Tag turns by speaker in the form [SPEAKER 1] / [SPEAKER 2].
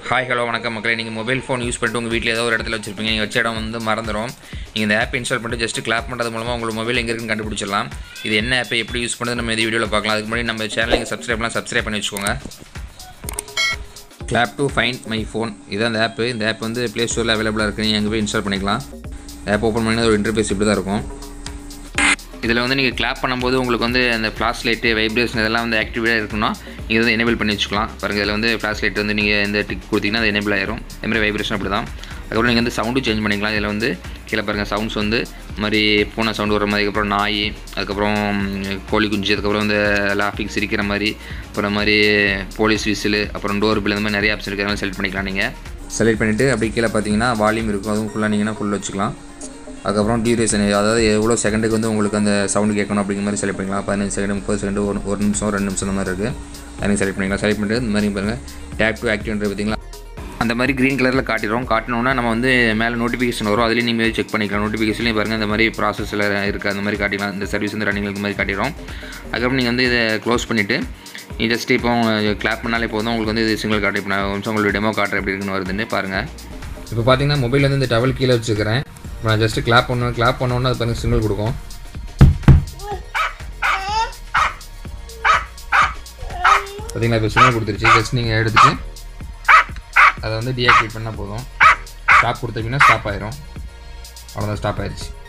[SPEAKER 1] hi hello வணக்கம் மக்களே நீங்கள் மொபைல் ஃபோன் யூஸ் பண்ணிட்டு உங்கள் வீட்டில் ஏதோ ஒரு இடத்துல வச்சிருப்பீங்க நீங்கள் வச்ச இடம் வந்து மறந்துடும் நீங்கள் இந்த ஆப் இன்ஸ்டால் பண்ணிட்டு ஜஸ்ட் கிளாப் பண்ணுறது மூலமாக உங்களுக்கு மொபைல் எங்கே இருக்குன்னு கண்டுபிடிச்சிடலாம் இது என்ன ஆப்பை எப்படி யூஸ் பண்ணுறது நம்ம இந்த வீடியோவில் பார்க்கலாம் அதுக்கு முன்னாடி நம்ம சேனலுக்கு சப்ஸ்கிரைப்லாம் சப்ஸ்கிரைப் பண்ணி வச்சுக்கோங்க clap to find my phone இதுதான் இந்த ஆப்பு இந்த ஆப் வந்து ப்ளே ஸ்டோரில் அவைலபிளாக இருக்குது நீங்கள் அங்கே போய் இன்ஸ்டால் பண்ணிக்கலாம் ஆப் ஓப்பன் பண்ணி ஒரு இன்டர்ஃபேஸ் இப்படி தான் இருக்கும் இதில் வந்து நீங்கள் கிளாப் பண்ணும்போது உங்களுக்கு வந்து அந்த ஃப்ளாஷ் லைட்டு வைப்ரேஷன் இதெல்லாம் வந்து ஆக்டிவேட்டாக இருக்கணும் நீங்கள் வந்து எனேபிள் பண்ணி வச்சுக்கலாம் பாருங்கள் இதில் வந்து ஃப்ளாஷ் லைட் வந்து நீங்கள் இந்த டிக் கொடுத்தீங்கன்னா அது எனேபிள் ஆயிரும் அதேமாதிரி வைப்ரேஷன் அப்படி தான் அதுக்கப்புறம் நீங்கள் வந்து சவுண்டு சேஞ்ச் பண்ணிக்கலாம் இதில் வந்து கீழே பாருங்கள் சவுண்ட்ஸ் வந்து இந்த மாதிரி பூனை சவுண்டு வர மாதிரி அதுக்கப்புறம் நாய் அதுக்கப்புறம் கோழி குஞ்சு அதுக்கப்புறம் வந்து லாஃபிங் சிரிக்கிற மாதிரி அப்புறம் மாதிரி போலீஸ் விசில் அப்புறம் டோர் பில் இந்த மாதிரி நிறைய ஆப்ஷன் இருக்குது அதெல்லாம் செலக்ட் பண்ணிக்கலாம் நீங்கள் செலக்ட் பண்ணிவிட்டு அப்படி கீழே பார்த்தீங்கன்னா வால்யூம் இருக்கும் அதுவும் ஃபுல்லாக நீங்கன்னா ஃபுல் வச்சுக்கலாம் அதுக்கப்புறம் டியூரேஷன் அதாவது எவ்வளோ செகண்டுக்கு வந்து உங்களுக்கு அந்த சவுண்டு கேட்கணும் அப்படிங்கிற மாதிரி செலக்ட் பண்ணிக்கலாம் பதினஞ்சு செகண்ட் முப்பது செகண்ட் ஒரு ஒரு நிமிஷம் ரெண்டு நிமிஷம் அந்த மாதிரி இருக்குது அதை செலக்ட் பண்ணிக்கலாம் செலக்ட் பண்ணிட்டு இந்த மாதிரி பாருங்கள் டேப் டு ஆக்டிவ்ன்றது பார்த்தீங்களா அந்த மாதிரி க்ரீன் கலரில் காட்டிடுறோம் காட்டினோன்னா நம்ம வந்து மேலே நோட்டிஃபிகேஷன் வரும் அதுலேயும் நீங்கள் செக் பண்ணிக்கலாம் நோட்டிஃபிகேஷன்லேயும் பாருங்கள் இந்த மாதிரி ப்ராசஸில் இருக்குது அந்த மாதிரி காட்டிக்கலாம் இந்த சர்வீஸ் வந்து ரன்னிங் இந்த மாதிரி காட்டிடும் அதுக்கப்புறம் நீங்கள் வந்து இதை க்ளோஸ் பண்ணிவிட்டு நீ ஜஸ்ட் இப்போ கிளாப் பண்ணாலே போதும் உங்களுக்கு வந்து இது சிங்கிள் காட்டு இப்போ நான் ஒரு நிமிஷம் உங்களுக்கு டெமோ காட்டுறேன் எப்படி இருக்குன்னு வருதுன்னு பாருங்கள் இப்போ பார்த்தீங்கன்னா மொபைல் வந்து இந்த டவல் கீழே வச்சுக்கிறேன் இப்போ நான் ஜஸ்ட்டு கிளாப் பண்ணுவேன் கிளாப் பண்ணோன்னே அது பாருங்கள் சிங்கிள் கொடுக்கும் பார்த்தீங்களா இப்போ சிங்கிள் கொடுத்துருச்சு ஜஸ்ட் நீங்கள் எடுத்துட்டு அதை வந்து டீஆக்டிவேட் பண்ணால் போதும் ஸ்டாப் கொடுத்தீங்கன்னா ஸ்டாப் ஆயிரும் அவ்வளோதான் ஸ்டாப் ஆயிடுச்சு